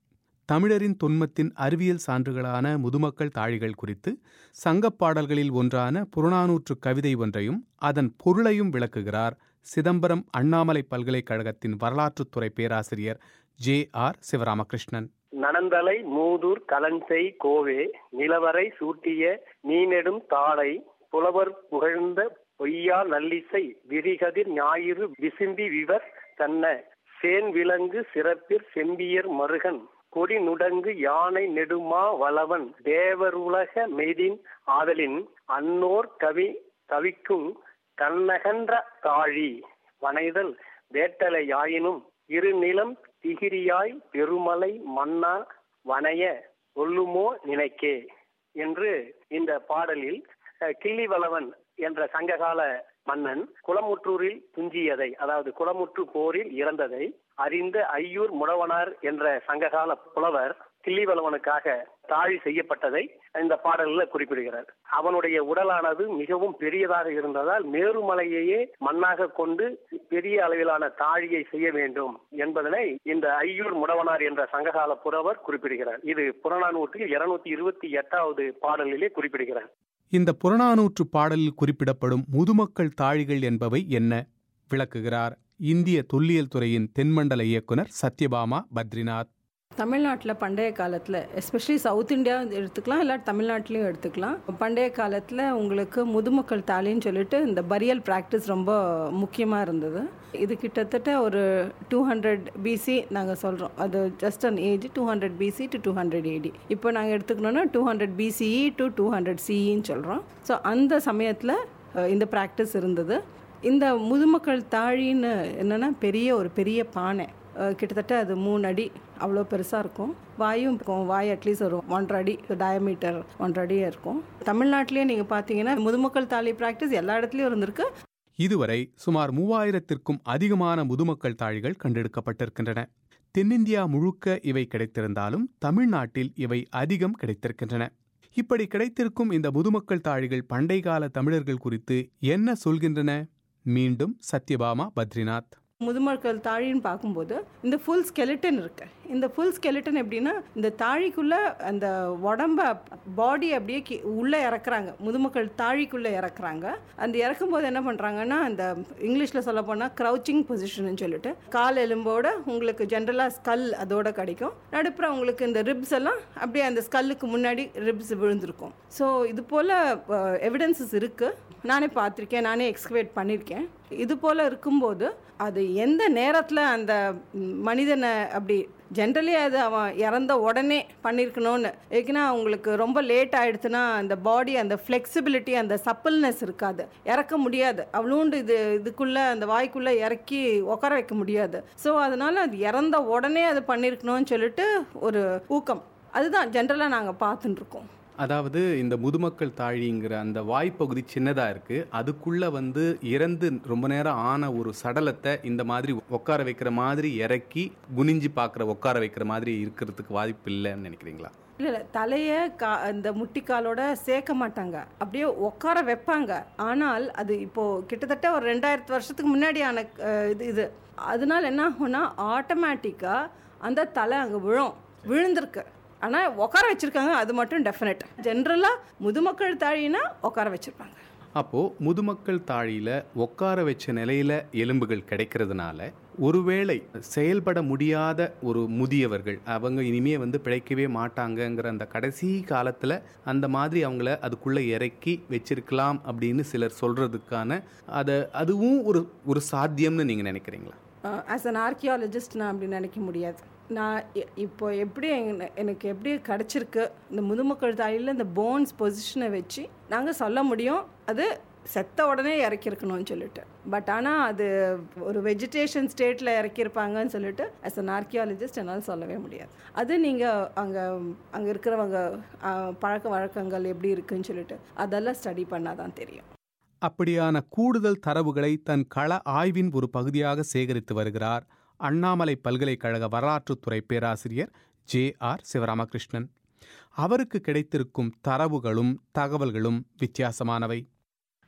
தமிழரின் தொன்மத்தின் அறிவியல் சான்றுகளான முதுமக்கள் தாழிகள் குறித்து சங்கப் பாடல்களில் ஒன்றான புறநானூற்று கவிதை ஒன்றையும் அதன் பொருளையும் விளக்குகிறார் சிதம்பரம் அண்ணாமலை பல்கலைக்கழகத்தின் வரலாற்றுத்துறை பேராசிரியர் ஜே ஆர் சிவராமகிருஷ்ணன் நனந்தலை மூதூர் கலன்செய் கோவே நிலவரை சூட்டிய நீனெடும் தாளை புலவர் புகழ்ந்த பொய்யா நல்லிசை விரிகதிர் ஞாயிறு விசும்பி விவர் தன்ன சேன் விலங்கு சிறப்பிற் செம்பியர் மருகன் கொடி நுடங்கு யானை நெடுமா வளவன் தேவருலக மெய்தின் ஆதலின் அன்னோர் கவி கவிக்கும் கண்ணகன்ற தாழி வனைதல் வேட்டலை யாயினும் இரு நிலம் திகிரியாய் பெருமலை மன்னா வனைய ஒல்லுமோ நினைக்கே என்று இந்த பாடலில் அஹ், கிள்ளிவளவன் என்ற சங்ககால மன்னன் குளமுற்றூரில் துஞ்சியதை அதாவது குளமுற்று போரில் இறந்ததை அறிந்த ஐயூர் முடவனார் என்ற சங்ககால புலவர் கிள்ளிவளவனுக்காக தாழி செய்யப்பட்டதை இந்த பாடலில் குறிப்பிடுகிறார் அவனுடைய உடலானது மிகவும் பெரியதாக இருந்ததால் மேருமலையையே மண்ணாக கொண்டு பெரிய அளவிலான தாழியை செய்ய வேண்டும் என்பதனை இந்த ஐயூர் முடவனார் என்ற சங்ககால புலவர் குறிப்பிடுகிறார் இது புறநானூற்றில் இருநூத்தி இருபத்தி எட்டாவது பாடலிலே குறிப்பிடுகிறார் இந்த புறநானூற்று பாடலில் குறிப்பிடப்படும் முதுமக்கள் தாழிகள் என்பவை என்ன விளக்குகிறார் இந்திய தொல்லியல் துறையின் தென்மண்டல இயக்குனர் சத்யபாமா பத்ரிநாத் தமிழ்நாட்டில் பண்டைய காலத்தில் எஸ்பெஷலி சவுத் இந்தியா எடுத்துக்கலாம் இல்லை தமிழ்நாட்டிலையும் எடுத்துக்கலாம் பண்டைய காலத்தில் உங்களுக்கு முதுமக்கள் தாலின்னு சொல்லிட்டு இந்த பரியல் ப்ராக்டிஸ் ரொம்ப முக்கியமாக இருந்தது இது கிட்டத்தட்ட ஒரு டூ ஹண்ட்ரட் பிசி நாங்கள் சொல்கிறோம் அது just an age two hundred BC to two hundred AD இப்போ நாங்கள் எடுத்துக்கணுன்னா two hundred BCE to two hundred சிஇன்னு சொல்கிறோம் ஸோ அந்த சமயத்தில் இந்த ப்ராக்டிஸ் இருந்தது இந்த முதுமக்கள் தாழின்னு என்னென்னா பெரிய ஒரு பெரிய பானை அஹ் கிட்டத்தட்ட அது மூணு அடி அவ்வளோ பெருசாக இருக்கும் வாயும் இருக்கும் வாய் அட்லீஸ்ட் ஒரு ஒன்றரை அடி டயமீட்டர் ஒன்றரை அடி இருக்கும் தமிழ்நாட்டிலேயே நீங்கள் பார்த்தீங்கன்னா முதுமக்கள் தாலி ப்ராக்டிஸ் எல்லா இடத்துலையும் இருந்திருக்கு இதுவரை சுமார் மூவாயிரத்திற்கும் அதிகமான முதுமக்கள் தாழிகள் கண்டெடுக்கப்பட்டிருக்கின்றன தென்னிந்தியா முழுக்க இவை கிடைத்திருந்தாலும் தமிழ்நாட்டில் இவை அதிகம் கிடைத்திருக்கின்றன இப்படி கிடைத்திருக்கும் இந்த முதுமக்கள் தாழிகள் பண்டைகால தமிழர்கள் குறித்து என்ன சொல்கின்றன மீண்டும் சத்யபாமா பத்ரிநாத் முதுமக்கள் தாழின்னு பார்க்கும்போது இந்த ஃபுல் skeleton இருக்கு இந்த ஃபுல் skeleton எப்படின்னா இந்த தாழிக்குள்ள அந்த உடம்ப பாடி அப்படியே கி- உள்ள இறக்குறாங்க முதுமக்கள் தாழிக்குள்ள இறக்குறாங்க அந்த இறக்கும்போது என்ன பண்றாங்கன்னா அந்த இங்கிலீஷ்ல சொல்ல போனா க்ரௌச்சிங் பொசிஷன் சொல்லிட்டு கால் எலும்போட உங்களுக்கு ஜென்ரலா ஸ்கல் அதோட கிடைக்கும் நடுப்புற உங்களுக்கு இந்த ரிப்ஸ் எல்லாம் அப்படியே அந்த ஸ்கல்லுக்கு முன்னாடி ரிப்ஸ் விழுந்திருக்கும் ஸோ இது போல எவிடன்சஸ் இருக்கு நானே பார்த்துருக்கேன் நானே எக்ஸ்கவேட் பண்ணியிருக்கேன் இது போல் இருக்கும்போது அது எந்த நேரத்தில் அந்த ம், மனிதனை அப்படி ஜென்ரலி அது அவன் இறந்த உடனே பண்ணியிருக்கணும்னு ஏன்னா அவங்களுக்கு ரொம்ப லேட் ஆயிடுச்சுன்னா அந்த பாடி அந்த ஃப்ளெக்சிபிலிட்டி அந்த சப்பிள்னஸ் இருக்காது இறக்க முடியாது அவ்வளோண்டு இது இதுக்குள்ளே அந்த வாய்க்குள்ளே இறக்கி உட்கார வைக்க முடியாது ஸோ அதனால அது இறந்த உடனே அது பண்ணியிருக்கணும்னு சொல்லிட்டு ஒரு ஊக்கம் அதுதான் ஜென்ரலாக நாங்கள் பார்த்துட்டு இருக்கோம் அதாவது இந்த முதுமக்கள் தாழிங்கிற அந்த வாய்ப்பகுதி சின்னதா இருக்கு அதுக்குள்ள வந்து இறந்து ரொம்ப நேரம் ஆன ஒரு சடலத்தை இந்த மாதிரி உட்கார வைக்கிற மாதிரி இறக்கி குனிஞ்சு பார்க்குற உட்கார வைக்கிற மாதிரி இருக்கிறதுக்கு வாய்ப்பு இல்லைன்னு நினைக்கிறீங்களா இல்லை இல்லை தலையை கா இந்த முட்டிக்காலோட சேர்க்க மாட்டாங்க அப்படியே உட்கார வைப்பாங்க ஆனால் அது இப்போது கிட்டத்தட்ட ஒரு ரெண்டாயிரத்து வருஷத்துக்கு முன்னாடியான அஹ், இது இது அதனால என்ன ஆகும்னா ஆட்டோமேட்டிக்காக அந்த தலை அங்கே விழும் விழுந்திருக்கு ஆனால் உட்கார வச்சுருக்காங்க அது மட்டும் டெஃபினட் ஜென்ரலாக முதுமக்கள் தாழினா உட்கார வச்சுருப்பாங்க அப்போ முதுமக்கள் தாழியில உட்கார வச்ச நிலையில எலும்புகள் கிடைக்கிறதுனால ஒருவேளை செயல்பட முடியாத ஒரு முதியவர்கள் அவங்க இனிமே வந்து பிழைக்கவே மாட்டாங்கங்கிற அந்த கடைசி காலத்துல அந்த மாதிரி அவங்கள அதுக்குள்ள இறக்கி வச்சிருக்கலாம் அப்படின்னு சிலர் சொல்றதுக்கான அதை அதுவும் ஒரு ஒரு சாத்தியம்னு நீங்க நினைக்கிறீங்களா ஆஸ் அன் ஆர்கியாலஜிஸ்ட் நான் அப்படி நினைக்க முடியாது நான் இ- இப்போ எப்படி எங்க- எனக்கு எப்படி கிடச்சிருக்கு இந்த முதுமக்கள் தாழியில் இந்த போன்ஸ் பொசிஷனை வச்சு நாங்கள் சொல்ல முடியும் அது செத்த உடனே இறக்கியிருக்கணும்னு சொல்லிட்டு பட் ஆனால் அது ஒரு வெஜிடேஷன் ஸ்டேட்டில் இறக்கியிருப்பாங்கன்னு சொல்லிட்டு ஆஸ் அன் ஆர்கியாலஜிஸ்ட் என்னால் சொல்லவே முடியாது அது நீங்கள் அங்கே அங்கே இருக்கிறவங்க ஆ, பழக்க வழக்கங்கள் எப்படி இருக்குன்னு சொல்லிட்டு அதெல்லாம் ஸ்டடி பண்ணால் தான் தெரியும் அப்படியான கூடுதல் தரவுகளை தன் கள ஆய்வின் ஒரு பகுதியாக சேகரித்து வருகிறார் அண்ணாமலை பல்கலைக்கழக வரலாற்றுத்துறை பேராசிரியர் ஜே ஆர் சிவராமகிருஷ்ணன் அவருக்கு கிடைத்திருக்கும் தரவுகளும் தகவல்களும் வித்தியாசமானவை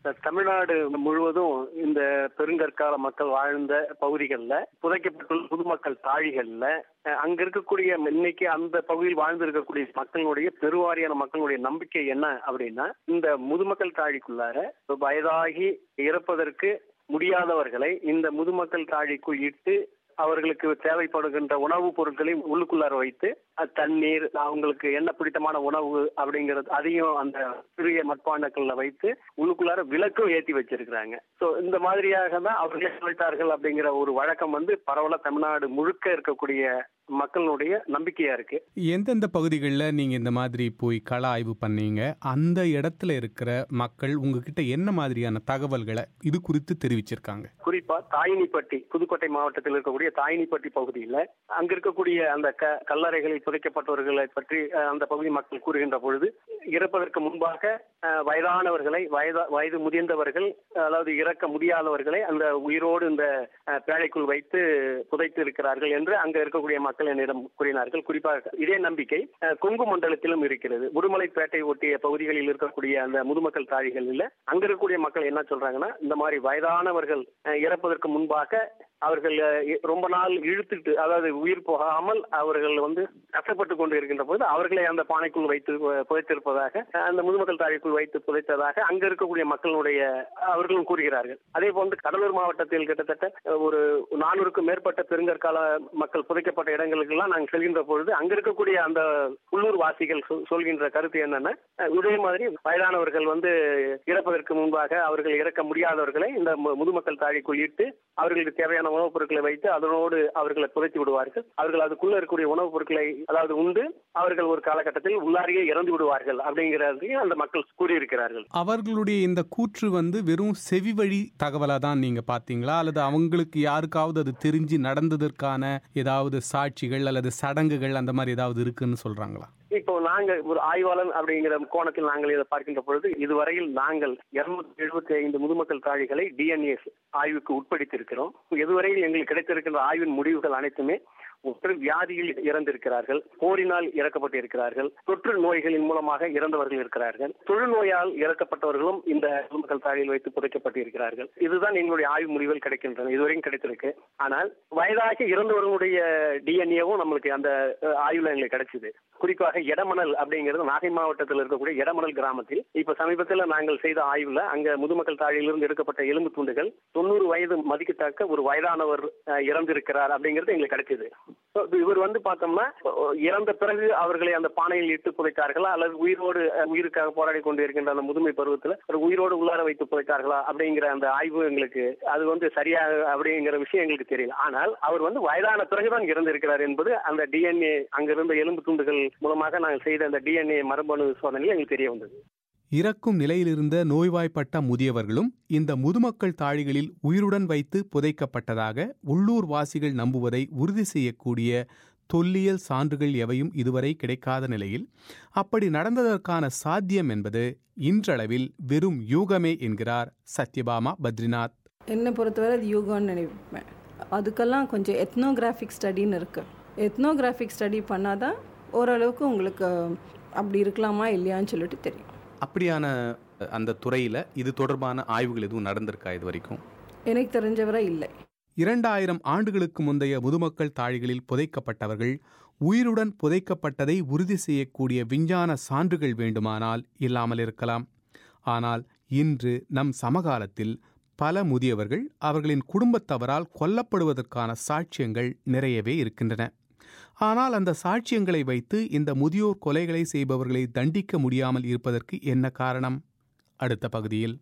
தமிழ்நாடு முழுவதும் இந்த பெருங்கற்கால மக்கள் வாழ்ந்த பகுதிகளில் புதைக்கப்பட்டுள்ள பொதுமக்கள் தாழிகள்ல அஹ், அங்க இருக்கக்கூடிய இன்னைக்கு அந்த பகுதியில் வாழ்ந்து இருக்கக்கூடிய மக்களுடைய பெருவாரியான மக்களுடைய நம்பிக்கை என்ன அப்படின்னா இந்த முதுமக்கள் தாழிக்குள்ளார வயதாகி இறப்பதற்கு முடியாதவர்களை இந்த முதுமக்கள் தாழிக்குள் இட்டு அவர்களுக்கு தேவைப்படுகின்ற உணவுப் பொருட்களை உள்ளுக்குள்ளார வைத்து அஹ், தண்ணீர் அவங்களுக்கு என்ன பிடித்தமான உணவு அப்படிங்கிறது அதையும் அந்த சிறிய மட்பாண்டங்கள்ல வைத்து உள்ளுக்குள்ளார விளக்கும் ஏற்றி வச்சிருக்கிறாங்க சோ இந்த மாதிரியாக தான் அவர்களே சொல்லிட்டார்கள் அப்படிங்கிற ஒரு வழக்கம் வந்து பரவலா தமிழ்நாடு முழுக்க இருக்கக்கூடிய மக்களுடைய நம்பிக்கையா இருக்கு எந்தெந்த பகுதிகளில் நீங்கள் இந்த மாதிரி போய் கள ஆய்வு பண்ணீங்க அந்த இடத்துல இருக்கிற மக்கள் உங்ககிட்ட என்ன மாதிரியான தகவல்களை இது குறித்து தெரிவிச்சிருக்காங்க குறிப்பா தாயினிப்பட்டி புதுக்கோட்டை மாவட்டத்தில் இருக்கக்கூடிய தாயினிப்பட்டி பகுதியில் அங்க இருக்கக்கூடிய அந்த க கல்லறைகளில் புதைக்கப்பட்டவர்களை பற்றி அஹ், அந்த பகுதி மக்கள் கூறுகின்ற பொழுது இறப்பதற்கு முன்பாக அஹ், வயதானவர்களை வயதா வயது முதிர்ந்தவர்கள் அதாவது இறக்க முடியாதவர்களை அந்த உயிரோடு இந்த அஹ், பேழைக்குள் வைத்து புதைத்து இருக்கிறார்கள் என்று அங்க இருக்கக்கூடிய மக்கள் என்னிடம் கூறினார்கள் குறிப்பாக இதே நம்பிக்கை அஹ், கொங்கு மண்டலத்திலும் இருக்கிறது உடுமலைப்பேட்டை ஒட்டிய பகுதிகளில் இருக்கக்கூடிய அந்த முதுமக்கள் தாழிகளில் அங்க இருக்கக்கூடிய மக்கள் என்ன சொல்றாங்கன்னா இந்த மாதிரி வயதானவர்கள் அஹ், இறப்பதற்கு முன்பாக அவர்கள் அஹ், இ- ரொம்ப நாள் இழுத்துட்டு அதாவது உயிர் போகாமல் அவர்கள் வந்து கஷ்டப்பட்டு கொண்டு இருக்கின்ற போது அவர்களை அந்த பானைக்குள் வைத்து அஹ், புதைத்திருப்பதாக அஹ், அந்த முதுமக்கள் தாழிக்குள் வைத்து புதைத்ததாக அங்க இருக்கக்கூடிய மக்களுடைய அவர்களும் கூறுகிறார்கள் அதே போன்று கடலூர் மாவட்டத்தில் கிட்டத்தட்ட அஹ், ஒரு நானூறுக்கும் மேற்பட்ட பெருங்கற்கால மக்கள் புதைக்கப்பட்ட இடங்களுக்கெல்லாம் நாங்கள் செல்கின்ற பொழுது அங்க இருக்கக்கூடிய அந்த உள்ளூர் வாசிகள் சொல்- சொல்கின்ற கருத்து என்னன்னா அஹ், இதே மாதிரி வயதானவர்கள் வந்து இறப்பதற்கு முன்பாக அவர்கள் இறக்க முடியாதவர்களை இந்த மு- முதுமக்கள் தாழிக்குள் இட்டு அவர்களுக்கு தேவையான உணவுப் பொருட்களை வைத்து அதனோடு அவர்களை புதைத்து விடுவார்கள் அவர்கள் அதுக்குள்ள இருக்கக்கூடிய உணவுப் பொருட்களை அதாவது உண்டு அவர்கள் ஒரு காலகட்டத்தில் உள்ளாரியே இறந்து விடுவார்கள் அப்படிங்கிறதையும் அந்த மக்கள் கூறியிருக்கிறார்கள் அவர்களுடைய இந்த கூற்று வந்து வெறும் செவி வழி தகவலாக தான் நீங்கள் பார்த்தீங்களா அல்லது அவங்களுக்கு யாருக்காவது அது தெரிஞ்சு நடந்ததற்கான ஏதாவது சாட்சிகள் அல்லது சடங்குகள் அந்த மாதிரி ஏதாவது இருக்குன்னு சொல்கிறாங்களா இப்போ நாங்க ஒரு ஆய்வாளன் அப்படிங்கிற கோணத்தில் நாங்கள் இதை பார்க்கின்ற பொழுது இதுவரையில் நாங்கள் இருநூத்தி எழுபத்தி ஐந்து முதுமக்கள் தாழிகளை டிஎன்ஏ ஆய்வுக்கு உட்படுத்தியிருக்கிறோம் இதுவரையில் எங்களுக்கு கிடைத்திருக்கின்ற ஆய்வின் முடிவுகள் அனைத்துமே ஒற்று வியாதியில் இறந்திருக்கிறார்கள் போரினால் இறக்கப்பட்டு இருக்கிறார்கள் தொற்று நோய்களின் மூலமாக இறந்தவர்கள் இருக்கிறார்கள் தொழுநோயால் இறக்கப்பட்டவர்களும் இந்த முதுமக்கள் தாழியில் வைத்து புதைக்கப்பட்டு இருக்கிறார்கள் இதுதான் எங்களுடைய ஆய்வு முடிவுகள் கிடைக்கின்றன இதுவரையும் கிடைத்திருக்கு ஆனால் வயதாகி இறந்தவர்களுடைய டிஎன்ஏவும் நம்மளுக்கு அந்த அஹ், ஆய்வுல எங்களுக்கு கிடைச்சது குறிப்பாக எடமணல் அப்படிங்கிறது நாகை மாவட்டத்தில் இருக்கக்கூடிய எடமணல் கிராமத்தில் இப்ப சமீபத்தில் நாங்கள் செய்த ஆய்வுல அங்க முதுமக்கள் தாழியிலிருந்து எடுக்கப்பட்ட எலும்பு துண்டுகள் தொண்ணூறு வயது மதிக்கத்தக்க ஒரு வயதானவர் அஹ், இறந்திருக்கிறார் அப்படிங்கிறது எங்களுக்கு கிடைச்சது So, இவர் வந்து பார்த்தோம்னா அஹ், இறந்த பிறகு அவர்களை அந்த பானையில் இட்டு புதைத்தார்களா அல்லது உயிரோடு அஹ், உயிருக்காக போராடி கொண்டு இருக்கின்ற அந்த முதுமை பருவத்தில் ஒரு உயிரோடு உள்ளார வைத்து புதைத்தார்களா அப்படிங்கிற அந்த ஆய்வு எங்களுக்கு அது வந்து சரியாக அப்படிங்கிற விஷயம் எங்களுக்கு தெரியல ஆனால் அவர் வந்து வயதான பிறகுதான் இறந்திருக்கிறார் என்பது அந்த டிஎன்ஏ அங்கிருந்த எலும்பு துண்டுகள் மூலமாக நாங்கள் செய்த அந்த டிஎன்ஏ மரபணு சோதனையில் எங்களுக்கு தெரிய வந்தது இறக்கும் நிலையிலிருந்த நோய்வாய்ப்பட்ட முதியவர்களும் இந்த முதுமக்கள் தாழிகளில் உயிருடன் வைத்து புதைக்கப்பட்டதாக உள்ளூர் வாசிகள் நம்புவதை உறுதி செய்யக்கூடிய தொல்லியல் சான்றுகள் எவையும் இதுவரை கிடைக்காத நிலையில் அப்படி நடந்ததற்கான சாத்தியம் என்பது இன்றளவில் வெறும் யூகமே என்கிறார் சத்யபாமா பத்ரிநாத் என்னை பொறுத்தவரை அது யூகான்னு நினைப்பேன் அதுக்கெல்லாம் கொஞ்சம் எத்னோகிராஃபிக் ஸ்டடின்னு இருக்குது எத்னோகிராஃபிக் ஸ்டடி பண்ணால் தான் ஓரளவுக்கு உங்களுக்கு அப்படி இருக்கலாமா இல்லையான்னு சொல்லிட்டு தெரியும் அப்படியான அந்த துறையில் இது தொடர்பான ஆய்வுகள் எதுவும் நடந்திருக்கா இது வரைக்கும் எனக்கு தெரிஞ்சவரை இல்லை இரண்டாயிரம் ஆண்டுகளுக்கு முந்தைய முதுமக்கள் தாழிகளில் புதைக்கப்பட்டவர்கள் உயிருடன் புதைக்கப்பட்டதை உறுதி செய்யக்கூடிய விஞ்ஞான சான்றுகள் வேண்டுமானால் இல்லாமல் இருக்கலாம் ஆனால் இன்று நம் சமகாலத்தில் பல முதியவர்கள் அவர்களின் குடும்பத்தவரால் கொல்லப்படுவதற்கான சாட்சியங்கள் நிறையவே இருக்கின்றன ஆனால் அந்த சாட்சியங்களை வைத்து இந்த முதியோர் கொலைகளை செய்பவர்களை தண்டிக்க முடியாமல் இருப்பதற்கு என்ன காரணம் அடுத்த பகுதியில்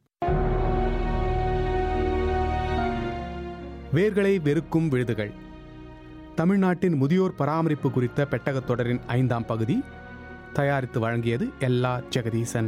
வேர்களை வெறுக்கும் விழுதுகள் தமிழ்நாட்டின் முதியோர் பராமரிப்பு குறித்த பெட்டகத் தொடரின் ஐந்தாம் பகுதி தயாரித்து வழங்கியது எல்லா ஜெகதீசன்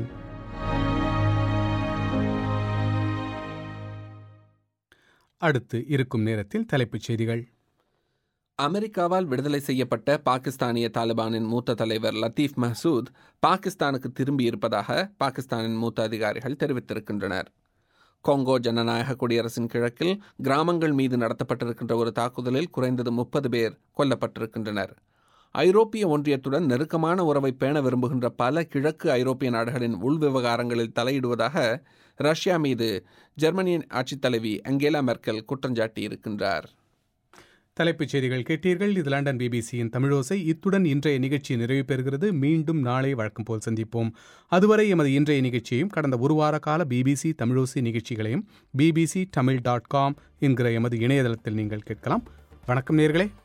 அடுத்து இருக்கும் நேரத்தில் தலைப்புச் செய்திகள் அமெரிக்காவால் விடுதலை செய்யப்பட்ட பாகிஸ்தானிய தாலிபானின் மூத்த தலைவர் லத்தீப் மஹசூத் பாகிஸ்தானுக்கு திரும்பியிருப்பதாக பாகிஸ்தானின் மூத்த அதிகாரிகள் தெரிவித்திருக்கின்றனர் கொங்கோ ஜனநாயக குடியரசின் கிழக்கில் கிராமங்கள் மீது நடத்தப்பட்டிருக்கின்ற ஒரு தாக்குதலில் குறைந்தது முப்பது பேர் கொல்லப்பட்டிருக்கின்றனர் ஐரோப்பிய ஒன்றியத்துடன் நெருக்கமான உறவை பேண விரும்புகின்ற பல கிழக்கு ஐரோப்பிய நாடுகளின் உள் விவகாரங்களில் தலையிடுவதாக ரஷ்யா மீது ஜெர்மனியின் ஆட்சித் தலைவி அங்கேலா மெர்க்கல் குற்றஞ்சாட்டி இருக்கின்றார் தலைப்புச் செய்திகள் கேட்டீர்கள் இது லண்டன் பிபிசியின் தமிழோசை இத்துடன் இன்றைய நிகழ்ச்சி நிறைவு பெறுகிறது மீண்டும் நாளை வழக்கம் போல் சந்திப்போம் அதுவரை எமது இன்றைய நிகழ்ச்சியையும் கடந்த ஒரு வார கால பிபிசி தமிழோசை நிகழ்ச்சிகளையும் பிபிசி தமிழ் டாட் காம் என்கிற எமது இணையதளத்தில் நீங்கள் கேட்கலாம் வணக்கம் நேர்களே